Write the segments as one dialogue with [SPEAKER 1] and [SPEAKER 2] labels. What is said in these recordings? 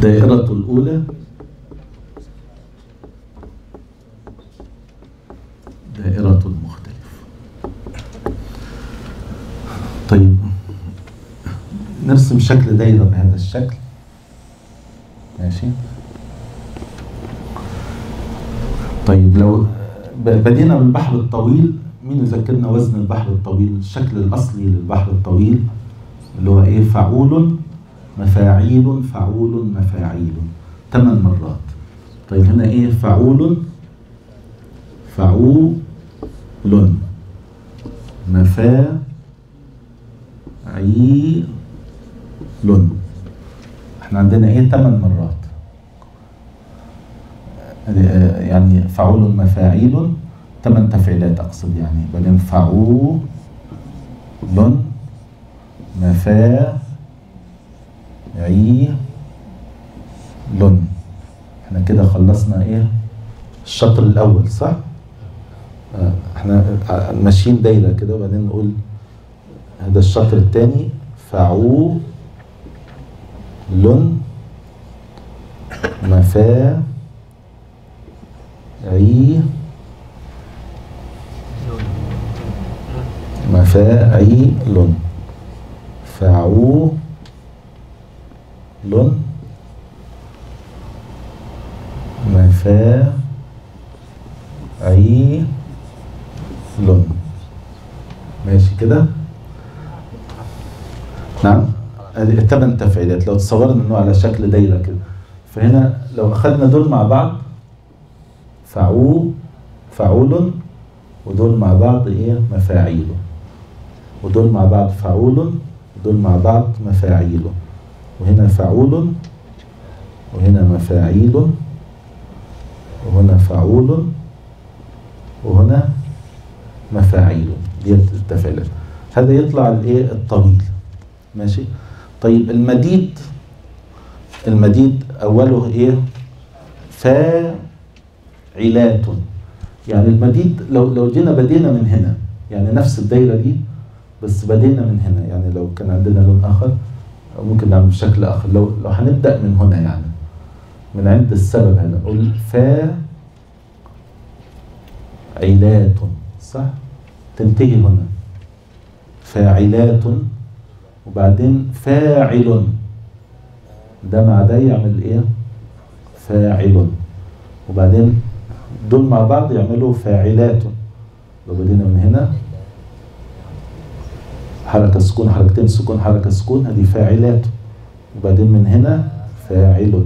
[SPEAKER 1] الدائرة الأولى دائرة المختلف طيب نرسم شكل دايرة بهذا الشكل ماشي طيب لو ب- بدينا بالبحر الطويل مين يذكرنا وزن البحر الطويل الشكل الأصلي للبحر الطويل اللي هو إيه فعول مفاعيل فعول مفاعيل ثمان مرات طيب هنا إيه فعول فعول مفاعيل احنا عندنا ايه ثمان مرات آه، يعني فعول مفاعيل ثمان تفعيلات اقصد يعني بعدين فعول مفاعيل احنا كده خلصنا ايه الشطر الاول صح آه، احنا آه، ماشيين دايره كده وبعدين نقول هذا الشطر الثاني فعول مفاعيل مفاعيل فعول مفاعيل ماشي كده نعم هذه الثمان تفعيلات لو تصورنا انه على شكل دايره كده فهنا لو اخذنا دول مع بعض فعول فعول ودول مع بعض ايه مفاعيل ودول مع بعض فعول ودول مع بعض مفاعيل وهنا فعول وهنا مفاعيل وهنا فعول وهنا مفاعيل دي التفعيلات هذا يطلع الايه الطويل ماشي طيب المديد المديد اوله ايه فاعلات يعني المديد لو لو جينا بدينا من هنا يعني نفس الدايره دي بس بدينا من هنا يعني لو كان عندنا لون اخر أو ممكن نعمل بشكل اخر لو لو هنبدا من هنا يعني من عند السبب هنا نقول فاعلات صح تنتهي هنا فاعلات وبعدين فاعل ده مع ده يعمل ايه فاعل وبعدين دول مع بعض يعملوا فاعلات لو بدينا من هنا حركة سكون حركتين سكون حركة سكون هذه فاعلات وبعدين من هنا فاعل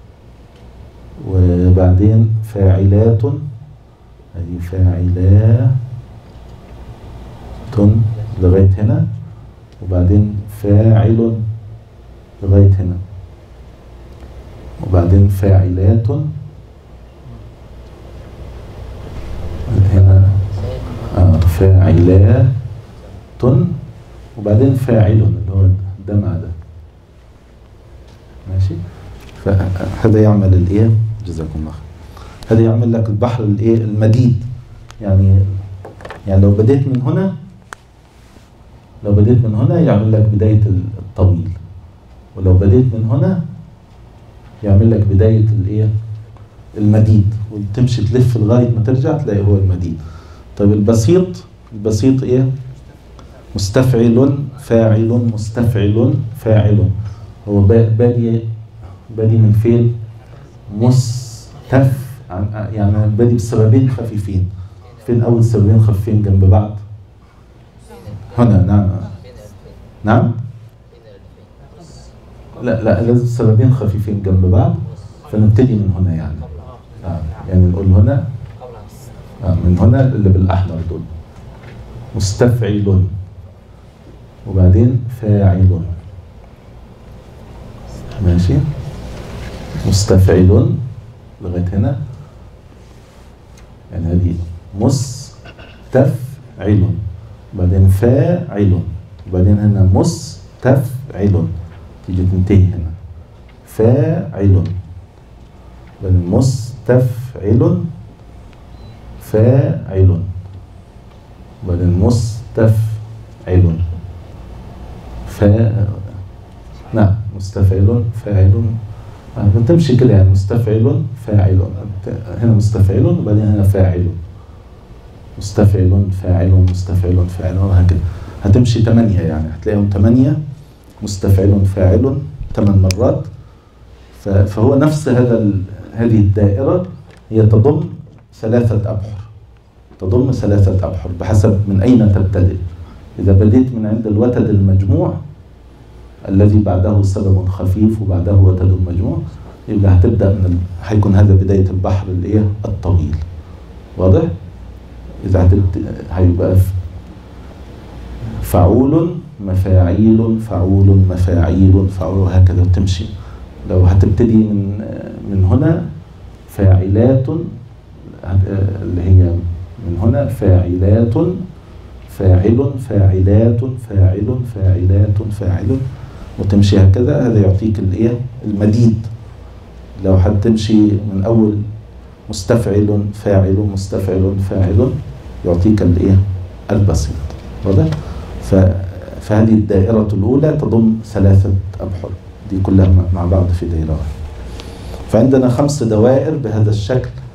[SPEAKER 1] وبعدين فاعلات هذه فاعلات لغاية هنا وبعدين فاعل لغاية هنا وبعدين فاعلات هنا آه فاعلات وبعدين فاعل اللي هو ده مع ده ماشي فهذا يعمل الايه جزاكم الله خير هذا يعمل لك البحر الايه المديد يعني يعني لو بديت من هنا لو بديت من هنا يعمل لك بداية الطويل ولو بديت من هنا يعمل لك بداية الايه المديد وتمشي تلف لغاية ما ترجع تلاقي هو المديد طيب البسيط البسيط ايه مستفعل فاعل مستفعل فاعل هو بادي بادي من فين مستف يعني بادي بسببين خفيفين فين اول سببين خفيفين جنب بعض هنا نعم نعم لا لا لازم سببين خفيفين جنب بعض فنبتدي من هنا يعني آه يعني نقول هنا آه من هنا اللي بالاحمر دول مستفعل وبعدين فاعل ماشي مستفعل لغايه هنا يعني هذه مستفعل وبعدين فاعل وبعدين هنا مستفعل تيجي تنتهي هنا فاعل بعدين مستفعل فاعل وبعدين مستفعل فا نعم مستفعل فاعل بتمشي كده يعني مستفعل فاعل هنا مستفعل وبعدين هنا فاعل مستفعل فاعل مستفعل فاعل وهكذا هتمشي ثمانية يعني هتلاقيهم ثمانية مستفعل فاعل ثمان مرات ف- فهو نفس هذا ال- هذه الدائرة هي تضم ثلاثة أبحر تضم ثلاثة أبحر بحسب من أين تبتدئ إذا بديت من عند الوتد المجموع الذي بعده سبب خفيف وبعده وتد مجموع يبقى هتبدأ من ال... هيكون هذا بداية البحر الإيه الطويل واضح؟ إذا هتبت... هيبقى ف- فعول مفاعيل فعول مفاعيل فعول وهكذا تمشي لو هتبتدي من من هنا فاعلات هت- اللي هي من هنا فاعلات فاعل فاعلات فاعل فاعلات فاعل وتمشي هكذا هذا يعطيك الايه المديد لو هتمشي من اول مستفعل فاعل مستفعل فاعل يعطيك الايه البسيط واضح ف فهذه الدائرة الأولى تضم ثلاثة أبحر دي كلها مع بعض في دائرة واحدة فعندنا خمس دوائر بهذا الشكل